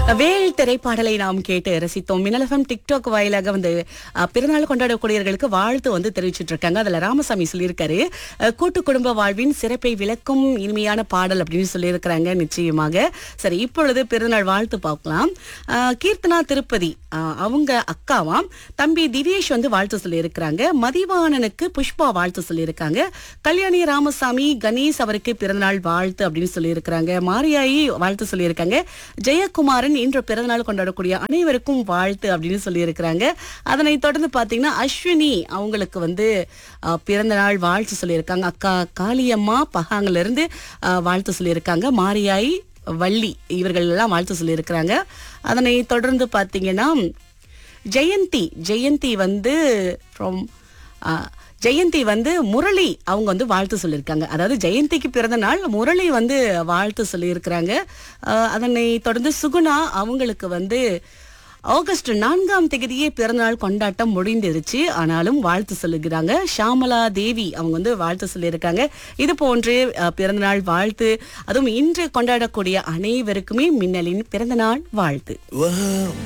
வேல் திரைப்பாடலை நாம் கேட்டு ரசித்தோம் மின்னலஃபம் டிக்டாக் வாயிலாக வந்து அஹ், பிறநாள் கொண்டாடக்கூடியவர்களுக்கு வாழ்த்து வந்து தெரிவிச்சிட்டு இருக்காங்க அதுல ராமசாமி சொல்லியிருக்காரு அஹ், கூட்டு குடும்ப வாழ்வின் சிறப்பை விளக்கும் இனிமையான பாடல் அப்படின்னு சொல்லியிருக்கிறாங்க நிச்சயமாக சரி இப்பொழுது பிறநாள் வாழ்த்து பார்க்கலாம் அஹ், கீர்த்தனா திருப்பதி அஹ், அவங்க அக்காவாம் தம்பி திவேஷ் வந்து வாழ்த்து சொல்லியிருக்கிறாங்க மதிவாணனுக்கு புஷ்பா வாழ்த்து சொல்லியிருக்காங்க கல்யாணி ராமசாமி கணேஷ் அவருக்கு பிறந்தநாள் வாழ்த்து அப்படின்னு சொல்லியிருக்கிறாங்க மாரியாயி வாழ்த்து சொல்லியிருக்காங்க ஜெயக்குமாரன் இன்று பிறந்தநாள் கொண்டாடக்கூடிய அனைவருக்கும் வாழ்த்து அப்படின்னு சொல்லியிருக்கிறாங்க அதனை தொடர்ந்து பார்த்தீங்கன்னா அஸ்வினி அவங்களுக்கு வந்து அஹ், பிறந்தநாள் வாழ்த்து சொல்லியிருக்காங்க அக்கா காளியம்மா பகாங்கல இருந்து அஹ், வாழ்த்து சொல்லியிருக்காங்க மாரியாயி வள்ளி இவர்கள் எல்லாம் வாழ்த்து சொல்லியிருக்கிறாங்க அதனை தொடர்ந்து பார்த்தீங்கன்னா ஜெயந்தி ஜெயந்தி வந்து ஃப்ரம் ஜெயந்தி வந்து முரளி அவங்க வந்து வாழ்த்து சொல்லியிருக்காங்க அதாவது ஜெயந்திக்கு பிறந்த நாள் முரளி வந்து வாழ்த்து சொல்லியிருக்கிறாங்க அஹ், அதனை தொடர்ந்து சுகுணா அவங்களுக்கு வந்து ஆகஸ்ட் நான்காம் தேதியே பிறந்தநாள் கொண்டாட்டம் முடிந்துருச்சு ஆனாலும் வாழ்த்து சொல்லுகிறாங்க ஷாமலா தேவி அவங்க வந்து வாழ்த்து சொல்லியிருக்காங்க இது போன்று அஹ், பிறந்தநாள் வாழ்த்து அதுவும் இன்று கொண்டாடக்கூடிய அனைவருக்குமே மின்னலின் பிறந்தநாள் வாழ்த்து